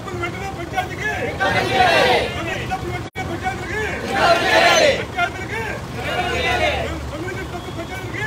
డబ్బులు వెంటనే పంచాయతీకి కమ్యూనిటీ డబ్బులు వెంటనే పంచాయతీకి పంచాయతీలకి కమ్యూనిటీ డబ్బులు పంచాయతీలకి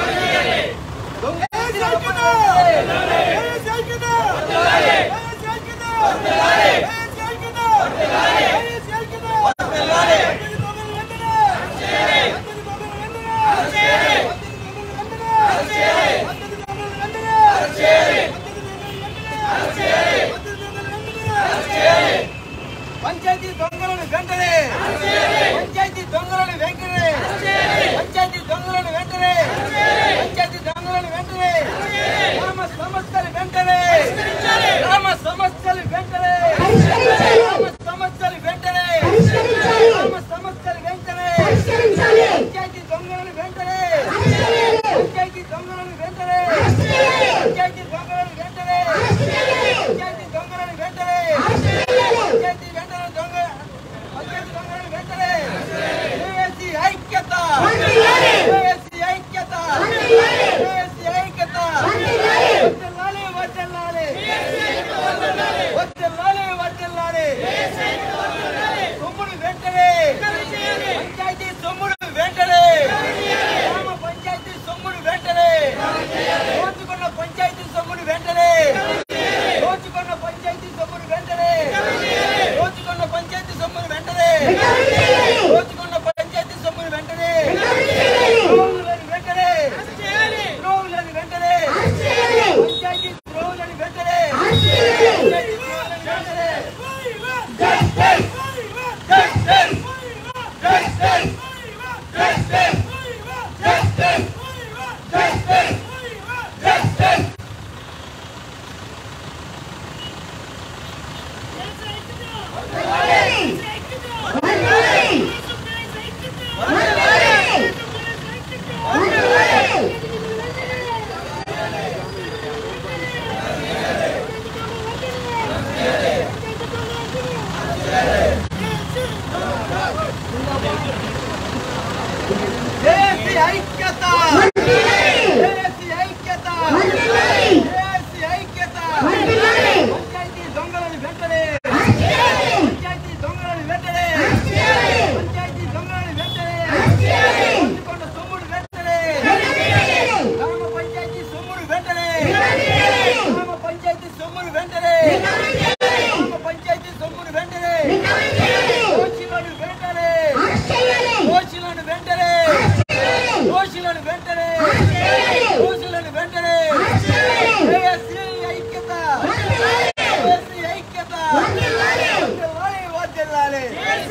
పంచాయతీ దొంగలను వెంటనే పంచాయతీ దొంగలను వెంటనే పంచాయతీ దొంగలను వెంటనే పంచాయతీ దొంగలను వెంటనే గ్రామ సమస్యలు వెంటనే గ్రామ సమస్యలు వెంటనే గ్రామ సమస్యలు వెంటనే గ్రామ సమస్యలు వెంటనే పంచాయతీ దొంగలను వెంటనే పంచాయతీ దొంగలను వెంటనే పంచాయతీ దొంగలను వెంటనే పంచాయతీ దొంగలను వెంటనే పంచాయతీ వెంటనే దొంగ పంచాయతీ దొంగలను వెంటనే ఏఎస్సీ ఐక్యత ఏఎస్సీ ఐక్యత ఏఎస్సీ ఐక్యత వద్దలాలి వద్దలాలి వద్దలాలి వద్దలాలి సొమ్ముడు వెంటనే పంచాయతీ సొమ్ముడు వెంటనే గ్రామ పంచాయతీ సొమ్ముడు వెంటనే దోచుకున్న పంచాయతీ సొమ్ముడు వెంటనే దోచుకున్న పంచాయతీ సొమ్ముడు వెంటనే దోచుకున్న పంచాయతీ సొమ్ముడు వెంటనే దోచుకున్న పంచాయతీ సొమ్ముడు వెంటనే ద్రోహులను వెంటనే ద్రోహులను వెంటనే పంచాయతీ ద్రోహులను వెంటనే పంచాయతీ ద్రోహులను వెంటనే దేశీ ఐక్యత దేశీ ఐక్యత దేశీ ఐక్యత పంచాయతీ దొంగలను వెంటనే పంచాయతీ దొంగలను వెంటనే పంచాయతీ దొంగలను వెంటనే పంచుకున్న సొమ్ముడు వెంటనే గ్రామ పంచాయతీ సొమ్ముడు వెంటనే గ్రామ పంచాయతీ సొమ్ముడు వెంటనే గ్రామ పంచాయతీ సొమ్ముడు వెంటనే దోషులను వెంటనే దోషులను వెంటనే దోషులను వెంటనే దోషులను వెంటనే ఏఎస్సీ ఐక్యత ఏఎస్సీ ఐక్యత వద్దెల్లాలి వద్దెల్లాలి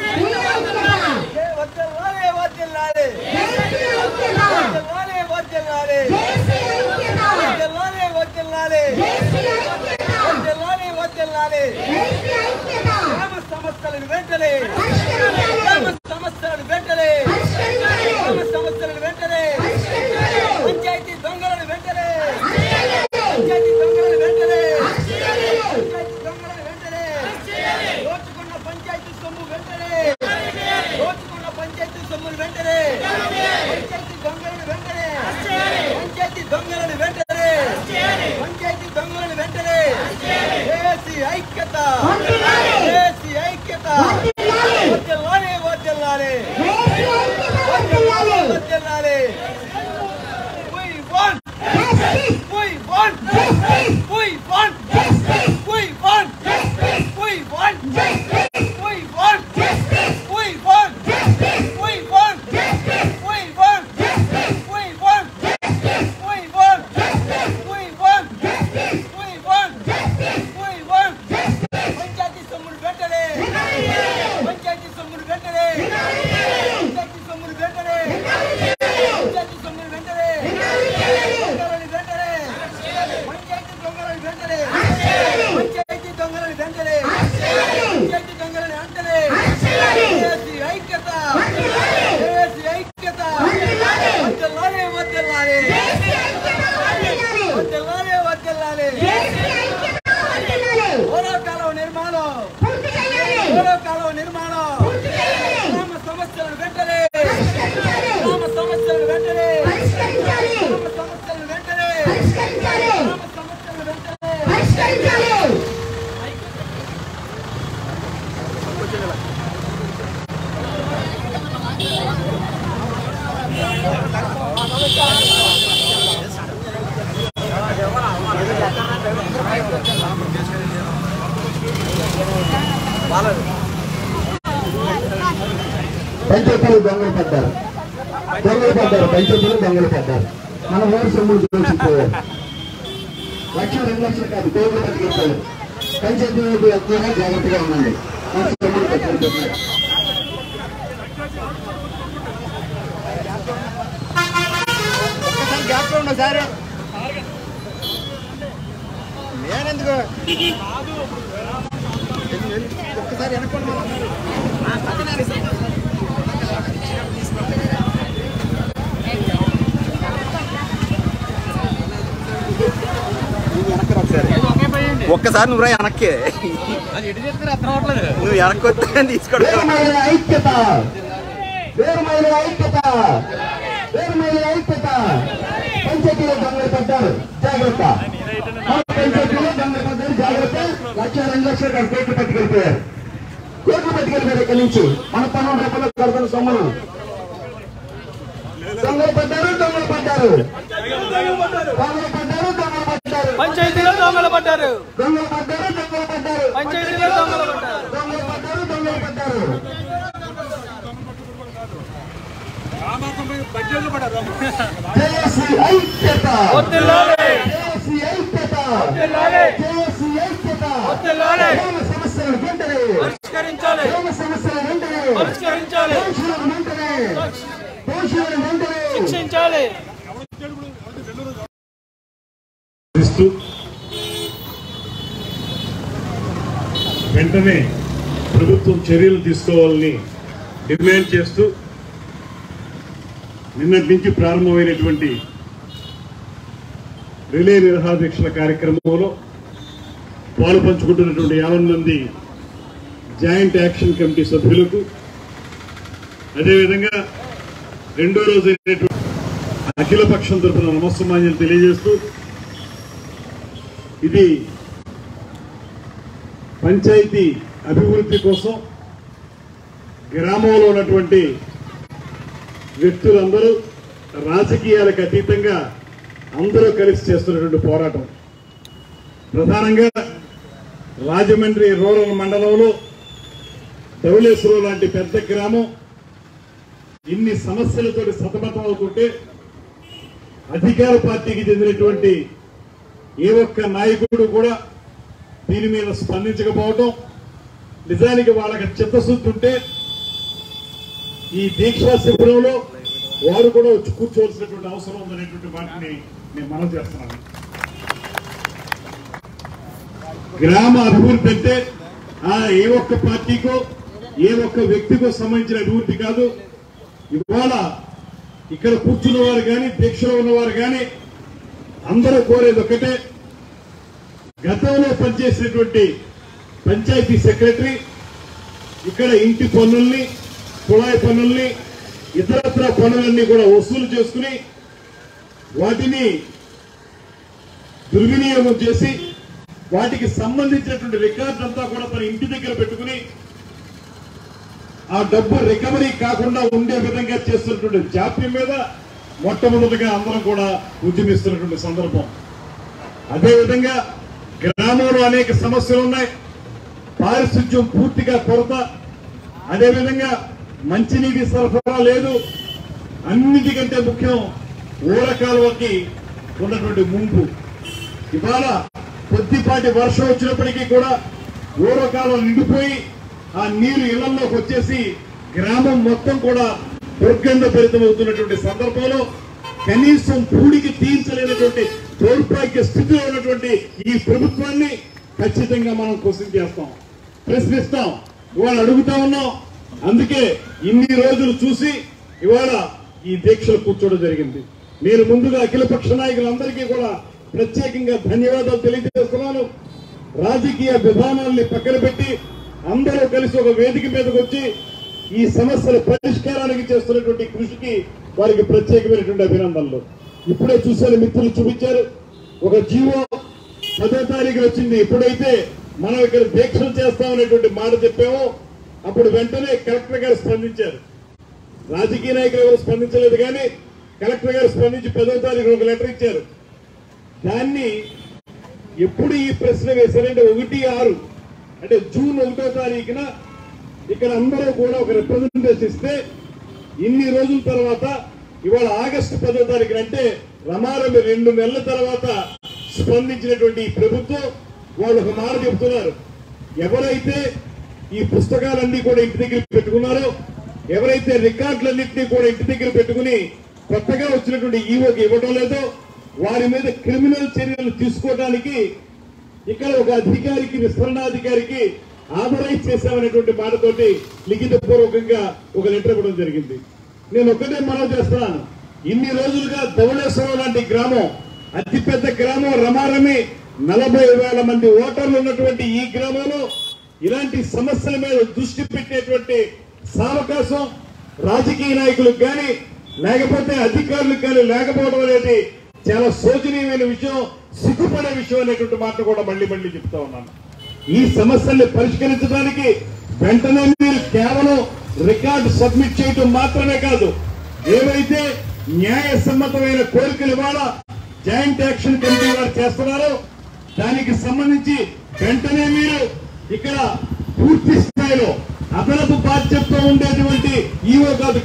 ఏ వద్దెల్లాలి వద్దెల్లాలి వద్దెల్లాలి వద్దెల్లాలి వద్దెల్లాలి వద్దెల్లాలి వద్దెల్లాలి వద్దెల్లాలి గ్రామ సమస్యలను వెంటనే గ్రామ సమస్యలను వెంటనే గ్రామ సమస్యలను వెంటనే పంచాయతీ దొంగలను వెంటనే పంచాయతీ దొంగలను వెంటనే పంచాయతీ దొంగలను వెంటనే దోచుకున్న పంచాయతీ సొమ్ము వెంటనే దోచుకున్న పంచాయతీ సొమ్ములు వెంటనే పంచాయతీ దొంగలను వెంటనే పంచాయతీ దొంగలను వెంటనే పంచాయతీ దొంగలను వెంటనే ఏసీ ఐక్యత ఏసీ ఐక్యత వద్దెల్లాలి వద్దెల్లాలి వద్దెల్లాలి వద్దెల్లాలి We want We want We want We want We want We want We want We want We want We want We want We want We want We want panchayat సొమ్ముడు వెంటనే పంచాయతీ సొమ్ముడు వెంటనే పంచాయతీ సొమ్ముడు వెంటనే పంచాయతీ సొమ్ముడు వెంటనే దొంగలని వెంటనే పంచాయతీ దొంగలని వెంటనే పంచాయతీ దొంగలని వెంటనే పంచాయతీ దొంగలని వెంటనే ఏసీ ఐక్యత ఏసీ ఐక్యత వద్దెల్లాలి వద్దెల్లాలి వద్దెల్లాలి వద్దెల్లాలి ఓరో కాలువ నిర్మాణం ఓరో కాలువ నిర్మాణం గ్రామ సమస్యలను వెంటనే గ్రామ సమస్యలను వెంటనే గ్రామ సమస్యలను వెంటనే గ్రామ సమస్యలను వెంటనే పంచాయతీలు దొంగలు పడ్డారు దొంగలు పడ్డారు పంచాయతీలు దొంగలు పడ్డారు మన ఊరు సొమ్ములు దోచుకుపోయారు లక్ష రెండు లక్షలు కాదు కోట్లు పట్టుకెళ్తారు పంచాయతీలకు ఎక్కువగా జాగ్రత్తగా ఉండండి మన సొమ్ములు పట్టుకెళ్తున్నారు ఒక్కసారి గ్యాప్ లో ఉన్నా సార్ నేనెందుకు ఒక్కసారి వెనక్కోండి ఒక్కసారి నువ్వు రా వెనక్కి నువ్వు వెనక్కి వస్తే తీసుకోవడం వేరు మహిళల ఐక్యత వేరు మహిళల ఐక్యత వేరు మహిళల ఐక్యత పంచాయతీలో దొంగలు పడ్డారు జాగ్రత్త మన పంచాయతీలో దొంగలు పడ్డారు జాగ్రత్త లక్ష రెండు లక్షలు కాదు కోట్లు పట్టుకెళ్ళిపోయారు కోట్లు పట్టుకెళ్ళిపోయారు ఇక్కడి నుంచి మన పన్నెండు రూపాయలు కడుతున్న సొమ్ములు దొంగలు పడ్డారు దొంగలు పడ్డారు దొంగలు పడ్డారు దొంగలు పడ్డారు పంచాయతీలో దొంగలు పడ్డారు దొంగలు పడ్డారు దొంగలు పడ్డారు పంచాయతీలో దొంగలు పడ్డారు దొంగలు పడ్డారు దొంగలు పడ్డారు బడ్జెట్లు పడారు జేఏసీ ఐక్యత వద్దులాలే జేఏసీ ఐక్యత వద్దులాలే జేఏసీ ఐక్యత వద్దులాలే గ్రామ సమస్యలు వెంటనే పరిష్కరించాలి గ్రామ సమస్యలు వెంటనే పరిష్కరించాలి దోషులను వెంటనే దోషులను వెంటనే శిక్షించాలి ఇస్తూ వెంటనే ప్రభుత్వం చర్యలు తీసుకోవాలని డిమాండ్ చేస్తూ నిన్నటి నుంచి ప్రారంభమైనటువంటి రిలే నిరహాదీక్షల కార్యక్రమంలో పాలు పంచుకుంటున్నటువంటి యావన్ మంది జాయింట్ యాక్షన్ కమిటీ సభ్యులకు అదేవిధంగా రెండో రోజు అయినటువంటి అఖిల పక్షం తరఫున నమస్సమాన్యాలు తెలియజేస్తూ ఇది పంచాయతీ అభివృద్ధి కోసం గ్రామంలో ఉన్నటువంటి వ్యక్తులందరూ రాజకీయాలకు అతీతంగా అందరూ కలిసి చేస్తున్నటువంటి పోరాటం ప్రధానంగా రాజమండ్రి రూరల్ మండలంలో ధవళేశ్వరం లాంటి పెద్ద గ్రామం ఇన్ని సమస్యలతో సతమతం అవుతుంటే అధికార పార్టీకి చెందినటువంటి ఏ ఒక్క నాయకుడు కూడా దీని మీద స్పందించకపోవటం నిజానికి వాళ్ళకి చిత్తశుద్ధి ఉంటే ఈ దీక్షా శిబిరంలో వారు కూడా వచ్చి కూర్చోవలసినటువంటి అవసరం ఉందనేటువంటి వాటిని నేను మనం చేస్తున్నాను గ్రామ అభివృద్ధి అంటే ఆ ఏ ఒక్క పార్టీకో ఏ ఒక్క వ్యక్తికో సంబంధించిన అభివృద్ధి కాదు ఇవాళ ఇక్కడ కూర్చున్న వారు కానీ దీక్షలో ఉన్నవారు కానీ అందరూ కోరేది ఒకటే గతంలో పనిచేసినటువంటి పంచాయతీ సెక్రటరీ ఇక్కడ ఇంటి పన్నుల్ని కుళాయి పన్నుల్ని ఇతరత్ర పన్నులన్నీ కూడా వసూలు చేసుకుని వాటిని దుర్వినియోగం చేసి వాటికి సంబంధించినటువంటి రికార్డు అంతా కూడా తన ఇంటి దగ్గర పెట్టుకుని ఆ డబ్బు రికవరీ కాకుండా ఉండే విధంగా చేస్తున్నటువంటి జాప్యం మీద మొట్టమొదటిగా అందరం కూడా ఉద్యమిస్తున్నటువంటి సందర్భం అదేవిధంగా గ్రామంలో అనేక సమస్యలు ఉన్నాయి పారిశుధ్యం పూర్తిగా కొరత అదేవిధంగా మంచినీటి సరఫరా లేదు అన్నిటికంటే ముఖ్యం ఊర కాలువకి ఉన్నటువంటి ముంపు ఇవాళ కొద్దిపాటి వర్షం వచ్చినప్పటికీ కూడా ఊర కాలువ నిండిపోయి ఆ నీరు ఇళ్లలోకి వచ్చేసి గ్రామం మొత్తం కూడా దుర్గంధ భరితమవుతున్నటువంటి సందర్భంలో కనీసం పూడికి తీర్చలేనటువంటి దౌర్భాగ్య స్థితిలో ఉన్నటువంటి ఈ ప్రభుత్వాన్ని ఖచ్చితంగా మనం క్వశ్చన్ చేస్తాం ప్రశ్నిస్తాం ఇవాళ అడుగుతా ఉన్నాం అందుకే ఇన్ని రోజులు చూసి ఇవాళ ఈ దీక్షలు కూర్చోవడం జరిగింది నేను ముందుగా అఖిలపక్ష నాయకులందరికీ కూడా ప్రత్యేకంగా ధన్యవాదాలు తెలియజేస్తున్నాను రాజకీయ విధానాల్ని పక్కన పెట్టి అందరూ కలిసి ఒక వేదిక మీదకి వచ్చి ఈ సమస్యల పరిష్కారానికి చేస్తున్నటువంటి కృషికి వారికి ప్రత్యేకమైనటువంటి అభినందనలు ఇప్పుడే చూశారు మిత్రులు చూపించారు ఒక జీవో పదో తారీఖు వచ్చింది ఎప్పుడైతే మనం ఇక్కడ దీక్షలు చేస్తామనేటువంటి మాట చెప్పామో అప్పుడు వెంటనే కలెక్టర్ గారు స్పందించారు రాజకీయ నాయకులు ఎవరు స్పందించలేదు కానీ కలెక్టర్ గారు స్పందించి పదో తారీఖు ఒక లెటర్ ఇచ్చారు దాన్ని ఎప్పుడు ఈ ప్రశ్న వేశారంటే ఒకటి ఆరు అంటే జూన్ ఒకటో తారీఖున ఇక్కడ అందరూ కూడా ఒక రిప్రజెంటేషన్ ఇస్తే ఇన్ని రోజుల తర్వాత ఇవాళ ఆగస్టు పదో తారీఖున అంటే రమారమి రెండు నెలల తర్వాత స్పందించినటువంటి ఈ ప్రభుత్వం వాళ్ళు ఒక మాట చెబుతున్నారు ఎవరైతే ఈ పుస్తకాలన్నీ కూడా ఇంటి దగ్గర పెట్టుకున్నారో ఎవరైతే రికార్డులన్నింటినీ కూడా ఇంటి దగ్గర పెట్టుకుని కొత్తగా వచ్చినటువంటి ఈవోకి ఇవ్వడం లేదో వారి మీద క్రిమినల్ చర్యలు తీసుకోవడానికి ఇక్కడ ఒక అధికారికి విస్తరణాధికారికి ఆథరైజ్ చేశామనేటువంటి మాటతోటి లిఖిత పూర్వకంగా ఒక లెటర్ ఇవ్వడం జరిగింది నేను ఒక్కటే మనవి చేస్తున్నాను ఇన్ని రోజులుగా ధవళేశ్వరం లాంటి గ్రామం అతిపెద్ద గ్రామం రమారమి నలభై వేల మంది ఓటర్లు ఉన్నటువంటి ఈ గ్రామంలో ఇలాంటి సమస్యల మీద దృష్టి పెట్టేటువంటి సావకాశం రాజకీయ నాయకులకు కానీ లేకపోతే అధికారులకు కానీ లేకపోవడం అనేది చాలా శోచనీయమైన విషయం సిగ్గుపడే విషయం అనేటువంటి మాట కూడా మళ్ళీ మళ్ళీ చెప్తా ఉన్నాను ఈ సమస్యల్ని పరిష్కరించడానికి వెంటనే మీరు కేవలం రికార్డు సబ్మిట్ చేయటం మాత్రమే కాదు ఏవైతే న్యాయసమ్మతమైన కోరికలు ఇవాళ జాయింట్ యాక్షన్ కమిటీ వారు చేస్తున్నారో దానికి సంబంధించి వెంటనే మీరు ఇక్కడ పూర్తి స్థాయిలో అదనపు బాధ్యతతో ఉండేటువంటి ఈవో కాదు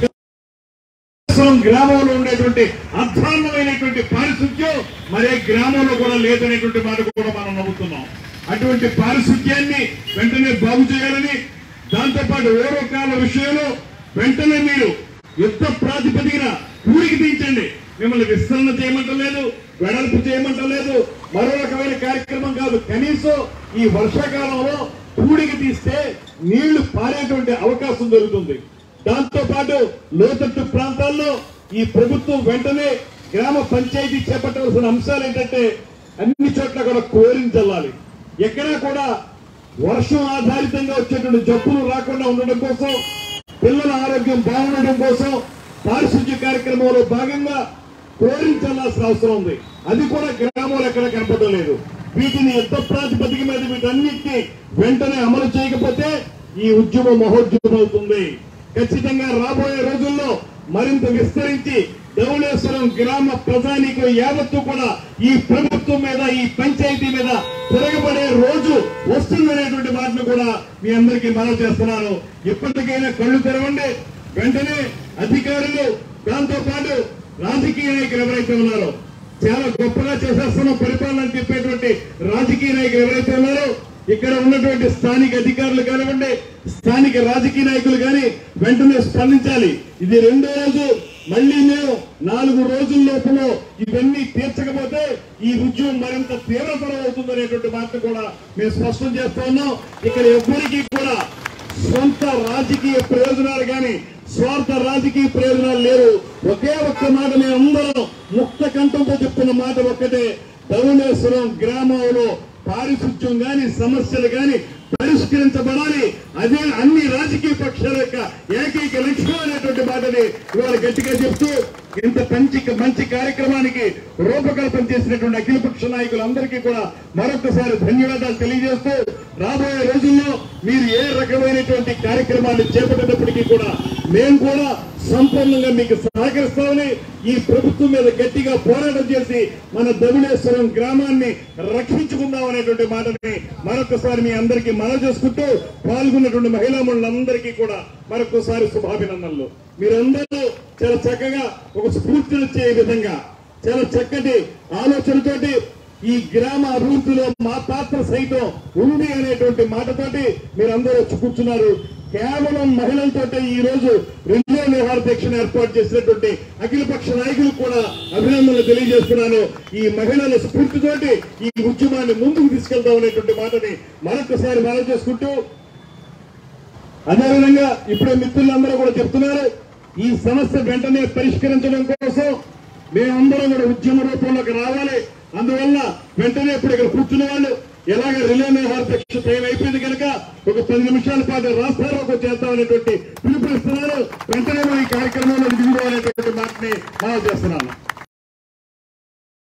సంవత్సరం గ్రామంలో ఉండేటువంటి అధ్వాన్నమైనటువంటి పారిశుద్ధ్యం మరే గ్రామంలో కూడా లేదనేటువంటి మాట కూడా మనం నమ్ముతున్నాం అటువంటి పారిశుద్ధ్యాన్ని వెంటనే బాగు చేయాలని దాంతోపాటు ఓరకాల విషయంలో వెంటనే మీరు యుద్ధ ప్రాతిపదికన ఊరికి తీయించండి మిమ్మల్ని విస్తరణ చేయమంటం లేదు వెడల్పు చేయమంటం లేదు మరో రకమైన కార్యక్రమం కాదు కనీసం ఈ వర్షాకాలంలో పూడికి తీస్తే నీళ్లు పారేటువంటి అవకాశం దొరుకుతుంది దాంతో పాటు లోతట్టు ప్రాంతాల్లో ఈ ప్రభుత్వం వెంటనే గ్రామ పంచాయతీ చేపట్టవలసిన అంశాలు ఏంటంటే అన్ని చోట్ల కూడా కోరిని చల్లాలి ఎక్కడా కూడా వర్షం ఆధారితంగా వచ్చేటువంటి జబ్బులు రాకుండా ఉండడం కోసం పిల్లల ఆరోగ్యం బాగుండడం కోసం పారిశుద్ధ్య కార్యక్రమంలో భాగంగా కోరిని చల్లాల్సిన అవసరం ఉంది అది కూడా గ్రామంలో ఎక్కడ కనపడడం లేదు వీటిని యుద్ధ ప్రాతిపదిక మీద వీటన్నిటిని వెంటనే అమలు చేయకపోతే ఈ ఉద్యమం మహోద్యమం అవుతుంది ఖచ్చితంగా రాబోయే రోజుల్లో మరింత విస్తరించి ధవళేశ్వరం గ్రామ ప్రజానికి యావత్తు కూడా ఈ ప్రభుత్వం మీద ఈ పంచాయతీ మీద తిరగబడే రోజు వస్తుందనేటువంటి మాటను కూడా మీ అందరికీ మనవి చేస్తున్నాను ఇప్పటికైనా కళ్ళు తెరవండి వెంటనే అధికారులు దాంతో పాటు రాజకీయ నాయకులు ఎవరైతే ఉన్నారో చాలా గొప్పగా చేసేస్తున్నాం పరిపాలన అని చెప్పేటువంటి రాజకీయ నాయకులు ఎవరైతే ఉన్నారో ఇక్కడ ఉన్నటువంటి స్థానిక అధికారులు కానివ్వండి స్థానిక రాజకీయ నాయకులు కానీ వెంటనే స్పందించాలి ఇది రెండో రోజు మళ్ళీ మేము నాలుగు రోజుల లోపల ఇవన్నీ తీర్చకపోతే ఈ ఉద్యమం మరింత తీవ్రతరం అవుతుందనేటువంటి మాట కూడా మేము స్పష్టం చేస్తా ఉన్నాం ఇక్కడ ఎవ్వరికీ కూడా సొంత రాజకీయ ప్రయోజనాలు కానీ స్వార్థ రాజకీయ ప్రయోజనాలు లేవు ఒకే ఒక్క మాట మేము అందరం ముక్త కంఠంతో చెప్తున్న మాట ఒక్కటే ధవళేశ్వరం గ్రామంలో పారిశుద్ధ్యం గాని సమస్యలు గాని పరిష్కరించబడాలి అదే అన్ని రాజకీయ పక్షాల యొక్క ఏకైక లక్ష్యం అనేటువంటి మాటని ఇవాళ గట్టిగా చెప్తూ ఇంత మంచి మంచి కార్యక్రమానికి రూపకల్పన చేసినటువంటి అఖిలపక్ష నాయకులందరికీ కూడా మరొకసారి ధన్యవాదాలు తెలియజేస్తూ రాబోయే రోజుల్లో మీరు ఏ రకమైనటువంటి కార్యక్రమాలు చేపట్టినప్పటికీ కూడా మేము కూడా సంపూర్ణంగా మీకు సహకరిస్తామని ఈ ప్రభుత్వం మీద గట్టిగా పోరాటం చేసి మన ధవళేశ్వరం గ్రామాన్ని రక్షించుకుందాం అనేటువంటి మాటని మరొకసారి మీ అందరికీ మనవి చేసుకుంటూ పాల్గొన్నటువంటి మహిళా మండలందరికీ కూడా మరొకసారి శుభాభినందనలు మీరందరూ చాలా చక్కగా ఒక స్ఫూర్తినిచ్చే విధంగా చాలా చక్కటి ఆలోచనతోటి ఈ గ్రామ అభివృద్ధిలో మా పాత్ర సైతం ఉంది అనేటువంటి మాటతోటి మీరందరూ వచ్చి కూర్చున్నారు కేవలం మహిళలతోటే ఈ రోజు రెండో నిహార దీక్షను ఏర్పాటు చేసినటువంటి అఖిలపక్ష నాయకులు కూడా అభినందనలు తెలియజేస్తున్నాను ఈ మహిళల స్ఫూర్తితోటి ఈ ఉద్యమాన్ని ముందుకు తీసుకెళ్తాం అనేటువంటి మాటని మరొకసారి మనవి చేసుకుంటూ అదేవిధంగా ఇప్పుడే మిత్రులందరూ కూడా చెప్తున్నారు ఈ సమస్య వెంటనే పరిష్కరించడం కోసం మేమందరం కూడా ఉద్యమ రూపంలోకి రావాలి అందువల్ల వెంటనే ఇప్పుడు ఇక్కడ కూర్చున్న వాళ్ళు ఎలాగ రిలే నిహార దీక్ష టైం అయిపోయింది కనుక ఒక పది నిమిషాల పాటు రాష్ట్రాలకు చేద్దామనేటువంటి పిలుపునిస్తున్నారు వెంటనే మనం ఈ కార్యక్రమంలో దిగుదాం అనేటువంటి మాటని మనం చేస్తున్నాను